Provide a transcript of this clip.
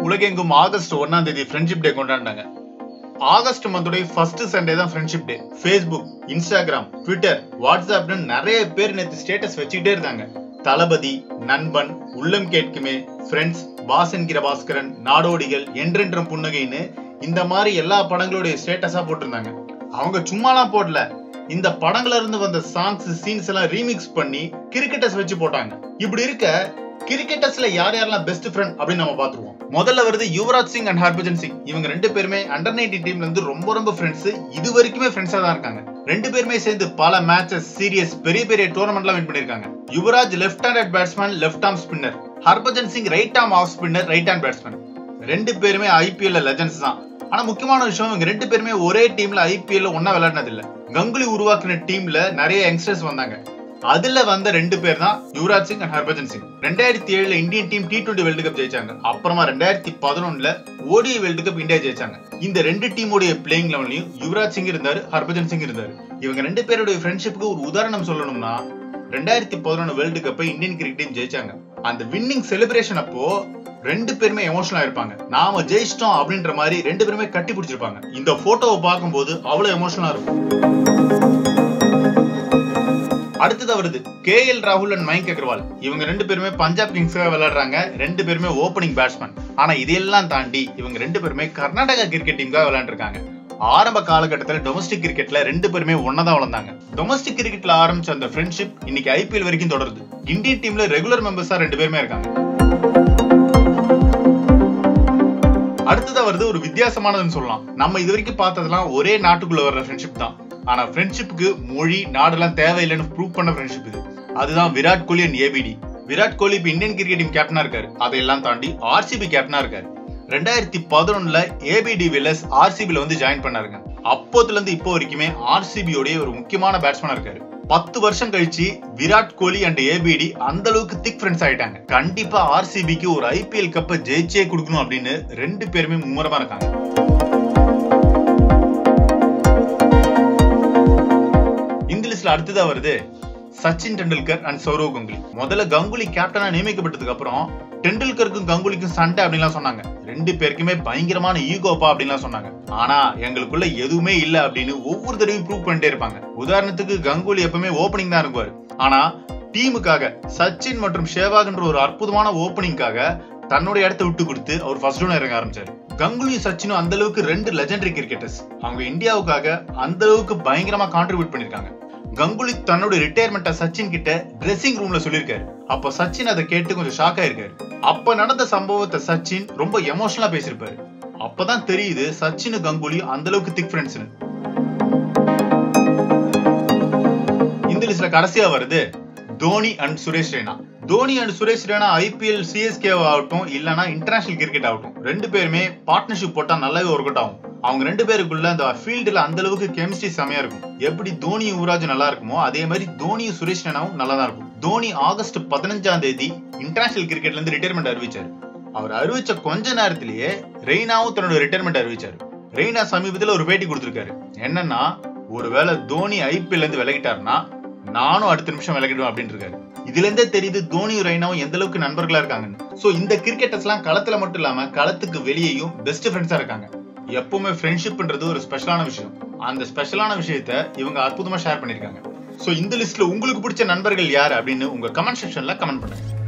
உலகெங்கும் ஆகஸ்ட் ஒன்னாம் தேதி ஃப்ரெண்ட்ஷிப் டே கொண்டாடினாங்க ஆகஸ்ட் மந்தோடைய ஃபர்ஸ்ட் சண்டே தான் friendship day Facebook Instagram Twitter வாட்ஸ்அப்னு நிறைய பேர் நேற்று ஸ்டேட்டஸ் வச்சுக்கிட்டே இருந்தாங்க தளபதி நண்பன் உள்ளம் கேட்குமே ஃப்ரெண்ட்ஸ் பாஸ் என்கிற பாஸ்கரன் நாடோடிகள் என்றென்றும் புன்னகைன்னு இந்த மாதிரி எல்லா படங்களுடைய ஸ்டேட்டஸா போட்டிருந்தாங்க அவங்க சும்மாலாம் போடல இந்த படங்கள்ல இருந்து வந்த சாங்ஸ் சீன்ஸ் எல்லாம் ரீமிக்ஸ் பண்ணி கிரிக்கெட்டர்ஸ் வச்சு போட்டாங்க இப்படி இருக்க கிரிக்கெட்டர்ஸ்ல யார் யாரெல்லாம் பெஸ்ட் ஃப்ரெண்ட் அப்படின்னு நம்ம பாத்துருவோம் முதல்ல வருது யுவராஜ் சிங் அண்ட் ஹர்பஜன் சிங் இவங்க ரெண்டு பேருமே அண்டர் நைன்டி டீம்ல இருந்து ரொம்ப ரொம்ப ஃப்ரெண்ட்ஸ் இது வரைக்குமே ஃப்ரெண்ட்ஸா தான் இருக்காங்க ரெண்டு பேருமே சேர்ந்து பல மேட்சஸ் சீரியஸ் பெரிய பெரிய டோர்னமெண்ட்லாம் வின் பண்ணிருக்காங்க Yuvraj left handed batsman left arm spinner Harbhajan Singh right arm off spinner right hand batsman ரெண்டு பேருமே ஐபிஎல்ல லெஜண்ட்ஸ் தான் ஆனா முக்கியமான விஷயம் இவங்க ரெண்டு பேருமே ஒரே டீம்ல ஐபிஎல்ல ஒன்னா விளையாடினது இல்ல கங்குலி உருவாக்கின டீம்ல நிறைய யங்ஸ்டர்ஸ் வந்தாங்க அதுல வந்த ரெண்டு பேர் தான் யுவராஜ் சிங் அண்ட் ஹர்பஜன் சிங் ரெண்டாயிரத்தி ஏழுல Indian team T twenty world cup ஜெயிச்சாங்க அப்புறமா ரெண்டாயிரத்தி பதினொன்னுல ஓடிஐ வேர்ல்டு கப் இந்தியா ஜெயிச்சாங்க இந்த ரெண்டு டீமுடைய பிளேயிங் லெவலையும் யுவராஜ் சிங் இருந்தாரு ஹர்பஜன் சிங் இருந்தாரு இவங்க ரெண்டு பேருடைய ஃப்ரெண்ட்ஷிப்புக்கு ஒரு உதாரணம் சொல்லணும்னா ரெண்டாயிரத்தி பதினொன்னு வேர்ல்டு கப்பை இந்தியன் கிரிக்கெட் டீம் ஜெயிச்சாங்க அந்த வின்னிங் செலிப்ரேஷன் அப்போ ரெண்டு பேருமே எமோஷனலா இருப்பாங்க நாம ஜெயிச்சிட்டோம் அப்படின்ற மாதிரி ரெண்டு பேருமே கட்டி பிடிச்சிருப்பாங்க இந்த போட்டோவை பார்க்கும்போது அவ்வளவு எமோஷனலா இருக்கும் அடுத்தது வருது கே எல் ராகுல் அண்ட் மயங்க் அகர்வால் இவங்க ரெண்டு பேருமே பஞ்சாப் கிங்ஸ்க்காக விளையாடுறாங்க ரெண்டு பேருமே ஓப்பனிங் பேட்ஸ்மேன் ஆனா இதையெல்லாம் தாண்டி இவங்க ரெண்டு பேருமே கர்நாடகா கிரிக்கெட் டீமுக்காக விளையாண்டுருக்காங்க ஆரம்ப காலகட்டத்தில் டொமஸ்டிக் கிரிக்கெட்ல ரெண்டு பேருமே ஒன்னதான் வளர்ந்தாங்க டொமஸ்டிக் கிரிக்கெட்ல ஆரம்பிச்ச அந்த ஃப்ரெண்ட்ஷிப் இன்னைக்கு ஐபிஎல் வரைக்கும் தொடருது இந்தியன் டீம்ல ரெகுலர் மெம்பர்ஸா ரெண்டு பேருமே இருக்காங்க அடுத்ததா வருது ஒரு வித்தியாசமானதுன்னு சொல்லலாம் நம்ம இது வரைக்கும் பார்த்ததெல்லாம் ஒரே நாட்டுக்குள்ள வர்ற ஃப்ரெண்ட்ஷிப் தான் ஆனா ஃப்ரெண்ட்ஷிப்புக்கு மொழி நாடெல்லாம் தேவையில்லைன்னு ப்ரூவ் பண்ண ஃப்ரெண்ட்ஷிப் இது அதுதான் விராட் கோலி அண்ட் ஏபிடி விராட் கோலி இப்ப இந்தியன் கிரிக்கெட் டீம் கேப்டனா இருக்காரு அதையெல்லாம் தாண்டி ஆர்சிபி கேப்டனா இருக்காரு ரெண்டாயிரத்தி பதினொன்னுல ஏபிடி வில்லஸ் ஆர்சிபில வந்து ஜாயின் பண்ணாருங்க அப்போதுல இருந்து இப்போ வரைக்குமே ஆர்சிபியோடைய ஒரு முக்கியமான பேட்ஸ்மேனா இருக்காரு பத்து வருஷம் கழிச்சு விராட் கோலி அண்ட் ஏபிடி அந்த அளவுக்கு திக் ஃப்ரெண்ட்ஸ் ஆயிட்டாங்க கண்டிப்பா ஆர்சிபிக்கு ஒரு ஐபிஎல் கப்பை ஜெயிச்சே கொடுக்கணும் அப்படின்னு ரெண்டு பேருமே மும்முரமா இருக்காங்க இந்த லிஸ்ட்ல அடுத்ததா வருது சச்சின் டெண்டுல்கர் அண்ட் சௌரவ் கங்குலி முதல்ல கங்குலி கேப்டனா நியமிக்கப்பட்டதுக்கு அப்புறம் டெண்டுல்கருக்கும் கங்குலிக்கும் சண்டை அப்படின்லாம் சொன்னாங்க ரெண்டு பேருக்குமே பயங்கரமான ஈகோப்பா அப்படின்லாம் சொன்னாங்க ஆனா எங்களுக்குள்ள எதுவுமே இல்ல அப்படின்னு ஒவ்வொரு தடவையும் ப்ரூவ் பண்ணிட்டே இருப்பாங்க உதாரணத்துக்கு கங்குலி எப்பவுமே ஓப்பனிங் தான் இருக்குவாரு ஆனா டீமுக்காக சச்சின் மற்றும் ஷேவாக்ன்ற ஒரு அற்புதமான ஓப்பனிங்காக தன்னோட இடத்த விட்டு கொடுத்து அவர் ஃபர்ஸ்ட் டவுன் இறங்க ஆரம்பிச்சாரு கங்குலி சச்சினும் அந்த அளவுக்கு ரெண்டு லெஜெண்டரி கிரிக்கெட்டர்ஸ் அவங்க இந்தியாவுக்காக அந்த அளவுக்கு பயங்கரமா கான்ட்ரிபியூட் பண்ணிருக்காங்க கங்குலி தன்னோட ரிட்டையர்மெண்ட்டை சச்சின் கிட்ட ட்ரெஸ்ஸிங் ரூம்ல சொல்லியிருக்காரு அப்ப சச்சின் அதை கேட்டு கொஞ்சம் ஷாக் ஆயிருக்காரு அப்ப நடந்த சம்பவத்தை சச்சின் ரொம்ப எமோஷனலா பேசியிருப்பாரு அப்பதான் தெரியுது சச்சின் கங்குலி அந்த அளவுக்கு திக் ஃப்ரெண்ட்ஸ்னு இந்த லிஸ்ட்ல கடைசியா வருது Dhoni and Suresh Raina Dhoni and Suresh Raina IPL CSK ஆகட்டும் இல்லனா இன்டர்நேஷனல் கிரிக்கெட் ஆகட்டும் ரெண்டு பேருமே பார்ட்னர்ஷிப் போட்டா நல்லாவே ஒர்க் அவுட் ஆகும் அவங்க ரெண்டு பேருக்குள்ள அந்த ஃபீல்டுல அந்த அளவுக்கு கெமிஸ்ட்ரி செமையா இருக்கும் எப்படி தோனி யுவராஜ் நல்லா இருக்குமோ அதே மாதிரி தோனியும் சுரேஷ் ரெய்னாவும் நல்லா தான் இருக்கும் தோனி ஆகஸ்ட் பதினஞ்சாம் தேதி இன்டர்நேஷனல் கிரிக்கெட்ல இருந்து ரிட்டையர்மெண்ட் அறிவிச்சாரு அவர் அறிவிச்ச கொஞ்ச நேரத்திலேயே ரெய்னாவும் தன்னோட ரிட்டையர்மெண்ட் அறிவிச்சாரு ரெய்னா சமீபத்துல ஒரு பேட்டி கொடுத்திருக்காரு என்னன்னா ஒருவேளை தோனி ஐபிஎல் இருந்து விலகிட்டாருன்னா நானும் அடுத்த நிமிஷம் விலகிடுவேன் அப்படின்னு இருக்காரு இதுல இருந்தே தெரியுது தோனியும் ரெய்னாவும் எந்த அளவுக்கு நண்பர்களா இருக்காங்கன்னு சோ இந்த கிரிக்கெட்டர்ஸ் எல்லாம் களத்துல மட்டும் இல்லாம களத்துக்கு வெளியேயும் பெஸ்ட் ஃப்ரெண்ட்ஸா இருக்காங்க எப்பவுமே ஃப்ரெண்ட்ஷிப்ன்றது ஒரு ஸ்பெஷலான விஷயம் அந்த ஸ்பெஷலான விஷயத்த இவங்க அற்புதமா ஷேர் பண்ணிருக்காங்க சோ இந்த லிஸ்ட்ல உங்களுக்கு பிடிச்ச நண்பர்கள் யார் அப்படின்னு உங்க கமெண்ட் செக்ஷன்ல கமெண்ட் பண்ணுங்க